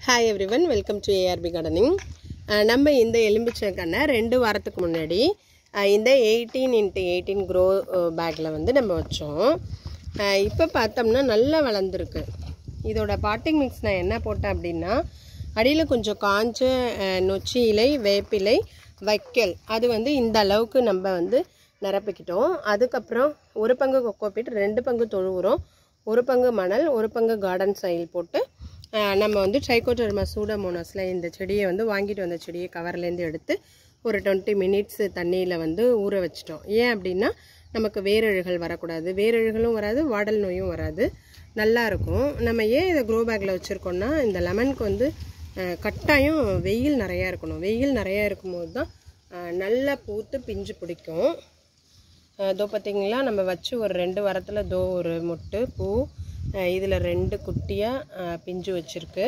hi everyone welcome to ARP gardening நம்ம இந்த எலும்பிச்சை கண்ணை ரெண்டு வாரத்துக்கு முன்னாடி அஹ், இந்த எயிட்டீன் இன்ட்டு எயிட்டீன் க்ரோ பேக்கில் வந்து நம்ம வச்சோம் இப்போ பார்த்தோம்னா நல்லா வளர்ந்துருக்கு இதோட பாட்டிங் மிக்ஸ் நான் என்ன போட்டேன் அப்படின்னா அடியில் கொஞ்சம் காஞ்ச அஹ், நொச்சி இலை வேப்பிலை வைக்கல் அது வந்து இந்த அளவுக்கு நம்ம வந்து நிரப்பிக்கிட்டோம் அதுக்கப்புறம் ஒரு பங்கு கொக்கோபீட் ரெண்டு பங்கு தொழு உரம் ஒரு பங்கு மணல் ஒரு பங்கு கார்டன் சைல் போட்டு ஆஹ், நம்ம வந்து ட்ரைகோடர்மா சூடமோனஸில் இந்த செடியை வந்து வாங்கிட்டு வந்த செடியை கவர்லேருந்து எடுத்து ஒரு டுவெண்ட்டி மினிட்ஸ் தண்ணியில் வந்து ஊற வச்சிட்டோம் ஏன் அப்படின்னா நமக்கு வேரழுகள் வரக்கூடாது வேரழுகளும் வராது வாடல் நோயும் வராது நல்லா இருக்கும் நம்ம ஏன் இதை க்ரோ பேக்கில் வச்சுருக்கோம்னா இந்த லெமனுக்கு வந்து ஆஹ், கட்டாயம் வெயில் நிறையா இருக்கணும் வெயில் நிறையா இருக்கும்போது தான் ஆஹ், நல்லா பூத்து பிஞ்சு பிடிக்கும் இதோ பார்த்தீங்களா நம்ம வச்சு ஒரு ரெண்டு வாரத்தில் தோ ஒரு மொட்டு பூ இதில் ரெண்டு குட்டியாக பிஞ்சு வச்சுருக்கு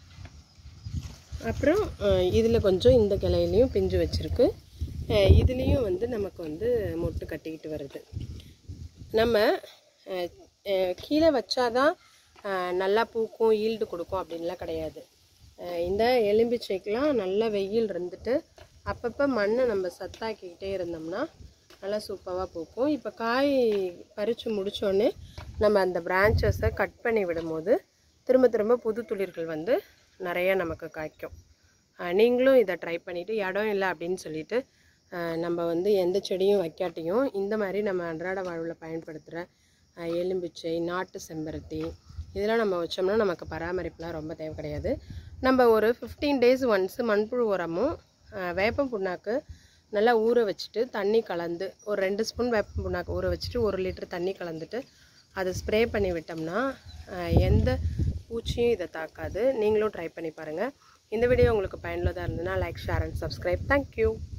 அப்புறம் இதில் கொஞ்சம் இந்த கிளையிலையும் பிஞ்சு வச்சுருக்கு இதுலேயும் வந்து நமக்கு வந்து மொட்டு கட்டிக்கிட்டு வருது நம்ம அஹ், அஹ், கீழே வச்சாதான் அஹ், நல்லா பூக்கும் ஈல்டு கொடுக்கும் அப்படின்லாம் கிடையாது அஹ், இந்த எலும்பிச்சைக்கெலாம் நல்ல வெயில் இருந்துட்டு அப்பப்போ மண்ணை நம்ம சத்தாக்கிக்கிட்டே இருந்தோம்னா நல்லா சூப்பராக பூக்கும் இப்போ காய் பறித்து முடித்தோடனே நம்ம அந்த பிரான்ச்சஸை கட் பண்ணி விடும்போது திரும்ப திரும்ப புது துளிர்கள் வந்து நிறைய நமக்கு காய்க்கும் அஹ் நீங்களும் இதை ட்ரை பண்ணிவிட்டு இடம் இல்லை அப்படின்னு சொல்லிட்டு அஹ் நம்ம வந்து எந்த செடியும் வைக்காட்டியும் இந்த மாதிரி நம்ம அன்றாட வாழ்வில் பயன்படுத்துகிற எலும்பிச்சை நாட்டு செம்பருத்தி இதெல்லாம் நம்ம வச்சோம்னா நமக்கு பராமரிப்புலாம் ரொம்ப தேவை கிடையாது நம்ம ஒரு ஃபிஃப்டீன் டேஸ் ஒன்ஸு மண்புழு உரமும் அஹ் வேப்பம் புண்ணாக்கு நல்லா ஊற வச்சுட்டு தண்ணி கலந்து ஒரு ரெண்டு ஸ்பூன் வேப்பம் புண்ணாக்கு ஊற வச்சுட்டு ஒரு லிட்டர் தண்ணி கலந்துட்டு அதை ஸ்ப்ரே பண்ணி விட்டோம்னா அஹ் எந்த பூச்சியும் இதை தாக்காது நீங்களும் ட்ரை பண்ணி பாருங்கள் இந்த வீடியோ உங்களுக்கு பயனுள்ளதாக இருந்ததுன்னா like share and subscribe thank you